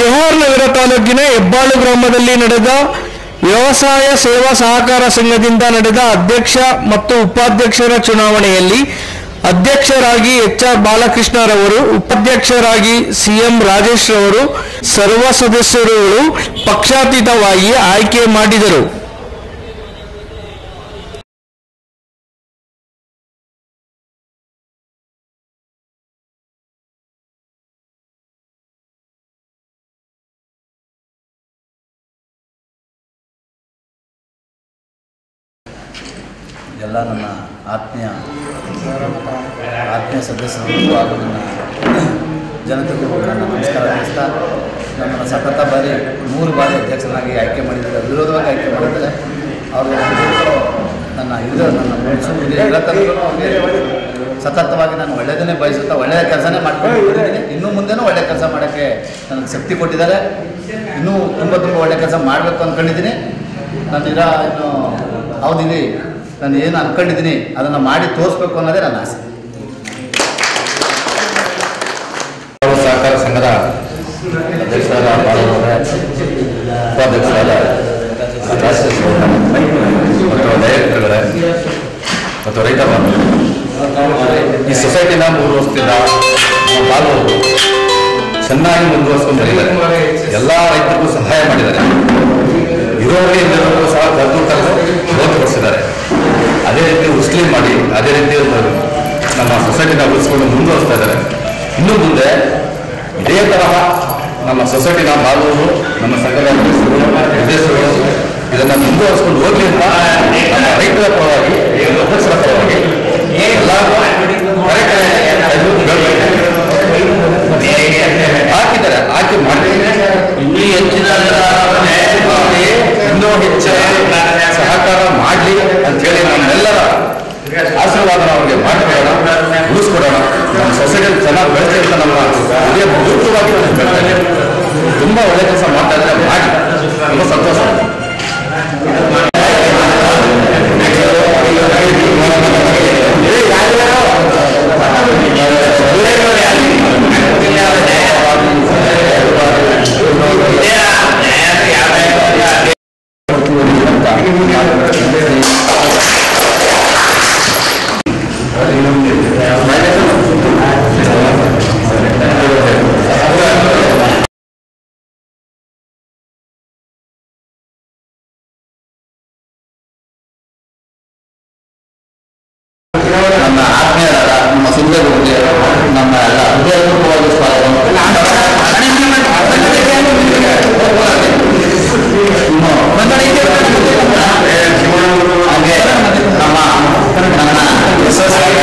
K R ನಗರ ತಾಲೂಕಿನ ಹೆಬ್ಬಾಳು ಗ್ರಾಮದಲ್ಲಿ ನಡೆದ ವ್ಯವಸಾಯ ಸೇವಾ ಸಹಕಾರ ಸಂಘದಿಂದ ನಡೆದ ಅಧ್ಯಕ್ಷ ಮತ್ತು ಉಪಾಧ್ಯಕ್ಷರ ಚುನಾವಣೆಯಲ್ಲಿ ಅಧ್ಯಕ್ಷರಾಗಿ ಎಚ್ ಆರ್ ಬಾಲಕೃಷ್ಣರವರು ಉಪಾಧ್ಯಕ್ಷರಾಗಿ ಸಿಎಂ ರಾಜೇಶ್ ರವರು ಸರ್ವ ಸದಸ್ಯರುಗಳು ಪಕ್ಷಾತೀತವಾಗಿ ಆಯ್ಕೆ ಮಾಡಿದರು ಎಲ್ಲ ನನ್ನ ಆತ್ಮೀಯ ಆತ್ಮೀಯ ಸದಸ್ಯರಿಗೂ ಹಾಗೂ ನನ್ನ ಜನತೆಗೂ ನನ್ನ ನಮಸ್ಕಾರ ತಿಳಿಸ್ತಾ ನನ್ನನ್ನು ಸತತ ಬಾರಿ ಮೂರು ಬಾರಿ ಅಧ್ಯಕ್ಷನಾಗಿ ಆಯ್ಕೆ ಮಾಡಿದ್ದಾರೆ ವಿರೋಧವಾಗಿ ಆಯ್ಕೆ ಮಾಡಿದ್ದಾರೆ ಅವರು ನನ್ನ ಇದು ನನ್ನ ಮನಸ್ಸು ಸತತವಾಗಿ ನಾನು ಒಳ್ಳೆಯದನ್ನೇ ಬಯಸುತ್ತಾ ಒಳ್ಳೆಯ ಕೆಲಸನೇ ಮಾಡ್ಕೊಂಡು ಬಂದಿದ್ದೀನಿ ಇನ್ನು ಮುಂದೆನೂ ಒಳ್ಳೆಯ ಕೆಲಸ ಮಾಡೋಕ್ಕೆ ನನಗೆ ಶಕ್ತಿ ಕೊಟ್ಟಿದ್ದಾರೆ ಇನ್ನೂ ತುಂಬ ತುಂಬ ಒಳ್ಳೆಯ ಕೆಲಸ ಮಾಡಬೇಕು ಅಂದ್ಕೊಂಡಿದ್ದೀನಿ ನಾನು ಇರೋ ಇನ್ನು ಅವಧಿಲಿ ನಾನು ಏನು ಅಂದ್ಕೊಂಡಿದ್ದೀನಿ ಅದನ್ನು ಮಾಡಿ ತೋರಿಸ್ಬೇಕು ಅನ್ನೋದೇ ನನ್ನ ಆಸೆ ಸಹಕಾರ ಸಂಘದ ಅಧ್ಯಕ್ಷರಾದ ಬಾಲಗೌಡ ಉಪಾಧ್ಯಕ್ಷರಾದ ರಾಜೇಶ್ ಗೌಡ ಮತ್ತು ಡೈರೆಕ್ಟರ್ಗಳೇ ಮತ್ತು ರೈತ ಬಾಂಧವರು ಈ ಸೊಸೈಟಿನ ಮೂರು ವರ್ಷದಿಂದ ನಮ್ಮ ಬಾಲವರು ಚೆನ್ನಾಗಿ ಮುಂದುವರ್ಸ್ಕೊಂಡು ಬಂದಿದ್ದಾರೆ ಎಲ್ಲ ರೈತರಿಗೂ ಸಹಾಯ ಮಾಡಿದ್ದಾರೆ ಇರೋರಿಗೆ ಇಲ್ಲದವರಿಗೂ ಸಹ ಕರೆದು ಕರೆದು ಗೋಚರಿಸಿದ್ದಾರೆ ಅದೇ ರೀತಿ ಉಸ್ಲಿ ಮಾಡಿ ಅದೇ ರೀತಿ ಒಂದು ನಮ್ಮ ಸೊಸೈಟಿನ ಉಳಿಸ್ಕೊಂಡು ಮುಂದುವರಿಸ್ತಾ ಇದ್ದಾರೆ ಇನ್ನು ಮುಂದೆ ಇದೇ ತರಹ ನಮ್ಮ ಸೊಸೈಟಿನ ಬಾಲವರು ನಮ್ಮ ಸಂಘದ ಅಧ್ಯಕ್ಷರು ನಿರ್ದೇಶಕರು ಇದನ್ನು ಮುಂದುವರಿಸ್ಕೊಂಡು ಹೋಗ್ಲಿ ಅಂತ ನಮ್ಮ ರೈತರ ಪರವಾಗಿ ಅಧ್ಯಕ್ಷರ ಪರವಾಗಿ ಎಲ್ಲರಿಗೂ ಕರೆ ಕರೆ ಹಾಕಿದ್ದಾರೆ ಹಾಕಿ ಮಾಡಿ ಇನ್ನೂ ಹೆಚ್ಚಿನ ಇನ್ನೂ ಹೆಚ್ಚಿನ ಸಹಕಾರ ಮಾಡಲಿ ಅಂತೇಳಿ ನಮ್ಮೆಲ್ಲರ ಆಶೀರ್ವಾದ ಅವ್ರಿಗೆ ಮಾಡಿಕೊಡೋಣ ಉಳಿಸ್ಕೊಡೋಣ ನಮ್ಮ ಸೊಸೈಟಿ ಚೆನ್ನಾಗಿ ಬೆಳೆಸಿ ಅಂತ ನಮ್ಮ ಹೃದಯ ಪೂರ್ವವಾಗಿ ನಾನು ಹೇಳ್ತಾ ಇದ್ದೀನಿ. ತುಂಬ ಒಳ್ಳೆ ಕೆಲಸ ಮಾಡ್ತಾ ಇದ್ದಾರೆ ಮಾಡಿ ತುಂಬ ಸಂತೋಷ ನಮ್ಮ ಆತ್ಮೀಯರಾದ ನಮ್ಮ ಸುಂದರಗಳಿಗೆ ನಮ್ಮ ಎಲ್ಲ ಹೃದಯಪೂರ್ವಕವಾಗಿ ಸ್ವಾಗತ ಹಾಗೆ ನಮ್ಮ ನನ್ನ ಯಶಸ್ವಿ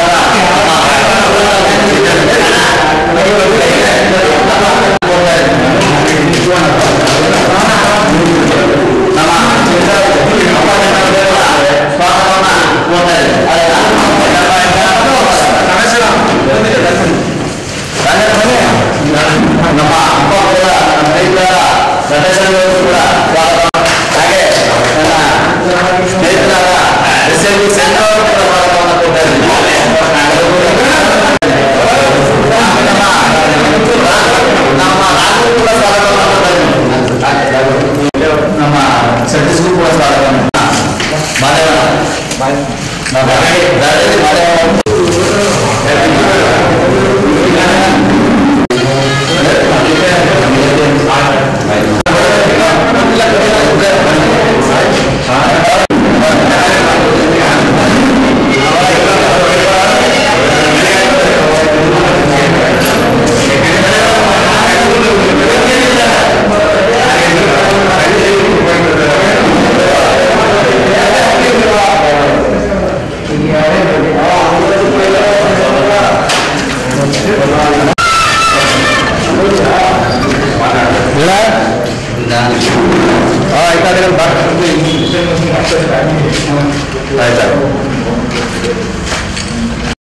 ನಮ್ಮ ಅಪ್ಪ ಕೂಡ ನಮ್ಮ ರೈತರ ಸದಸ್ಯರು ಕೂಡ ಸ್ವಾಗತ ಹಾಗೆ ನನ್ನ ಸ್ನೇಹಿತರಾದ ಎಸ್ ಎಲ್ ವಿ ಸೆಂಟರ್ ಅವರು ಕೂಡ ಸ್ವಾಗತವನ್ನು ಕೊಡ್ತಾ ನಮ್ಮ ರಾಘವ್ ಕೂಡ ಸ್ವಾಗತವನ್ನು ಕೊಡ್ತಾ ಇದ್ದೀನಿ. ನಮ್ಮ ಸತೀಶ್ಗೂ ಕೂಡ ಸ್ವಾಗತವನ್ನು ಮಾದೇವ ನಮ್ಮ ದಾರಿಯಲ್ಲಿ ಮಾದೇವ ಇಲ್ಲ ಆಯ್ತಾ ಆಯ್ತಾ